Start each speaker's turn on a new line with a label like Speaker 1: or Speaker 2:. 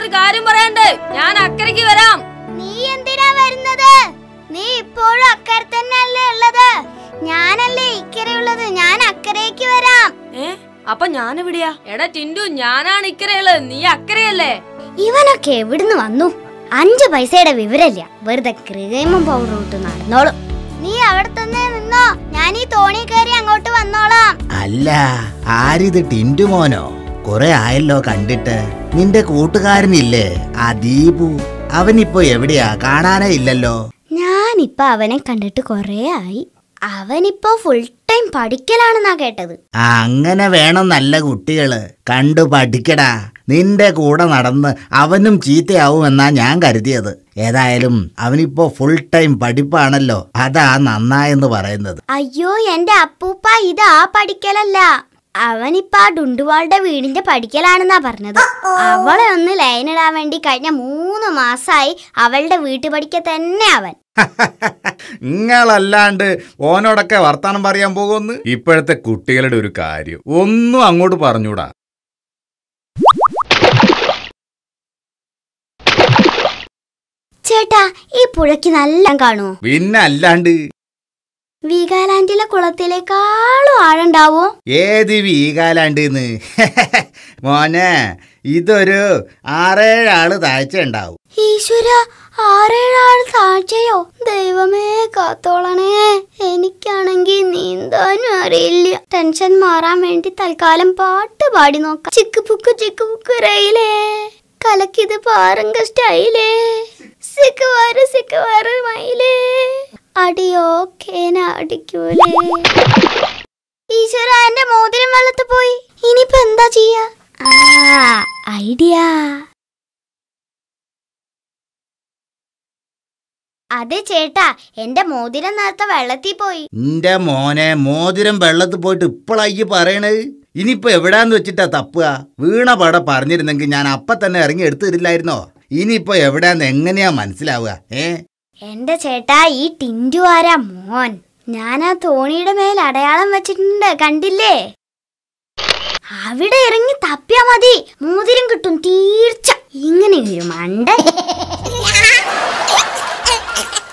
Speaker 1: ഒരു കാര്യം പറയണ്ട് ഞാൻ അക്കരയ്ക്ക് വരാം
Speaker 2: നീ എന്തിനാ വരുന്നത് നീ ഇപ്പോഴും അക്കരെ തന്നെയല്ലേ ഉള്ളത് ഞാനല്ലേ ഇക്കരയുള്ളത് ഞാൻ അക്കരയ്ക്ക് വരാം
Speaker 1: ഏ അപ്പൊ ഞാൻ എവിടെയാ എടാ ടിൻഡു ഞാനാണ് ഇക്കരയുള്ളത് നീ അക്കരയല്ലേ
Speaker 2: ഇവനൊക്കെ എവിടുന്ന് വന്നു അഞ്ചു പൈസയുടെ വിവരമില്ല വെറുതെ ക്രീമും പൗഡറും ഇട്ട് നടന്നോളൂ നീ അവിടെ തന്നെ നിന്നോ ഞാൻ ഈ തോണി കയറി അങ്ങോട്ട് വന്നോളാം
Speaker 3: അല്ല ആരിത് ടിൻറ്റു മോനോ കുറെ ആയല്ലോ കണ്ടിട്ട് നിന്റെ കൂട്ടുകാരനില്ലേ ആ ദീപു അവനിപ്പോ എവിടെയാ കാണാനേ ഇല്ലല്ലോ
Speaker 2: ഞാനിപ്പൊ അവനെ കണ്ടിട്ട് കൊറേ ആയി അവനിപ്പോ ഫുൾ ടൈം പഠിക്കലാണെന്നാ കേട്ടത്
Speaker 3: അങ്ങനെ വേണം നല്ല കുട്ടികള് കണ്ടു പഠിക്കടാ നിന്റെ കൂടെ നടന്ന് അവനും ചീത്തയാവുമെന്നാ ഞാൻ കരുതിയത് ഏതായാലും അവനിപ്പോ ഫുൾ ടൈം പഠിപ്പാണല്ലോ അതാ നന്നായെന്ന് പറയുന്നത്
Speaker 2: അയ്യോ എന്റെ അപ്പൂപ്പ ഇത് ആ പഠിക്കലല്ല അവനിപ്പ ആ ഡുണ്ടുവാളുടെ വീടിന്റെ പഠിക്കലാണെന്നാ പറഞ്ഞത് അവളെ ഒന്ന് ലൈനിടാൻ വേണ്ടി കഴിഞ്ഞ മൂന്ന് മാസായി അവളുടെ വീട്ടു പഠിക്ക തന്നെ അവൻ
Speaker 4: നിങ്ങളല്ലാണ്ട് ഓനോടൊക്കെ വർത്താനം പറയാൻ പോകുമെന്ന് ഇപ്പോഴത്തെ കുട്ടികളുടെ ഒരു കാര്യം ഒന്നും അങ്ങോട്ട് പറഞ്ഞൂടാ
Speaker 2: ചേട്ടാ ഈ പുഴയ്ക്ക് നല്ല കാണുമോ
Speaker 4: പിന്നെ അല്ലാണ്ട്
Speaker 2: വീഗാലാൻഡിലെ കുളത്തിലേക്കാളും ആഴുണ്ടാവോ
Speaker 3: ഏത് വീകാലാണ്ടിന്ന് മോനെ ഇതൊരു ആറേഴാള് താഴ്ച ഉണ്ടാവും
Speaker 2: ഈശ്വര ആറേഴാൾ താഴ്ചയോ ദൈവമേ കാത്തോളണേ എനിക്കാണെങ്കിൽ നീന്താനും അറിയില്ല ടെൻഷൻ മാറാൻ വേണ്ടി തൽക്കാലം പാട്ട് പാടി നോക്കാം ചിക്ക് പുക്ക് ചിക്ക് പുക്ക് റയിലേ കലക്കിത് പാറങ്ക സ്റ്റൈലേ സിക്ക് വാറ് സിക്ക് വാറ് മയിലേ അടിയോക്കേന അടിക്കൂലേ ഈശ്വര എന്റെ മോതിരം വെള്ളത്തിൽ പോയി ഇനിയിപ്പോ എന്താ ചെയ്യാ ആ ഐഡിയ അതെ ചേട്ടാ എന്റെ മോതിരം നേരത്തെ വെള്ളത്തിൽ പോയി
Speaker 3: നിന്റെ മോനെ മോതിരം വെള്ളത്തിൽ പോയിട്ട് ഇപ്പോഴായി പറയണത് ഇനിയിപ്പോ എവിടാന്ന് വെച്ചിട്ടാ തപ്പുക വീണ പട പറഞ്ഞിരുന്നെങ്കിൽ ഞാൻ അപ്പ തന്നെ ഇറങ്ങി എടുത്തു തരില്ലായിരുന്നോ ഇനിയിപ്പോ എവിടാന്ന് എങ്ങനെയാ മനസ്സിലാവുക ഏ
Speaker 2: എന്റെ ചേട്ടാ ഈ ടിൻഡു ആരാ മോൻ ഞാൻ ആ തോണിയുടെ മേൽ അടയാളം വെച്ചിട്ടുണ്ട് കണ്ടില്ലേ അവിടെ ഇറങ്ങി തപ്പിയാ മതി മോതിരം കിട്ടും തീർച്ച ഇങ്ങനെ ഒരു മണ്ട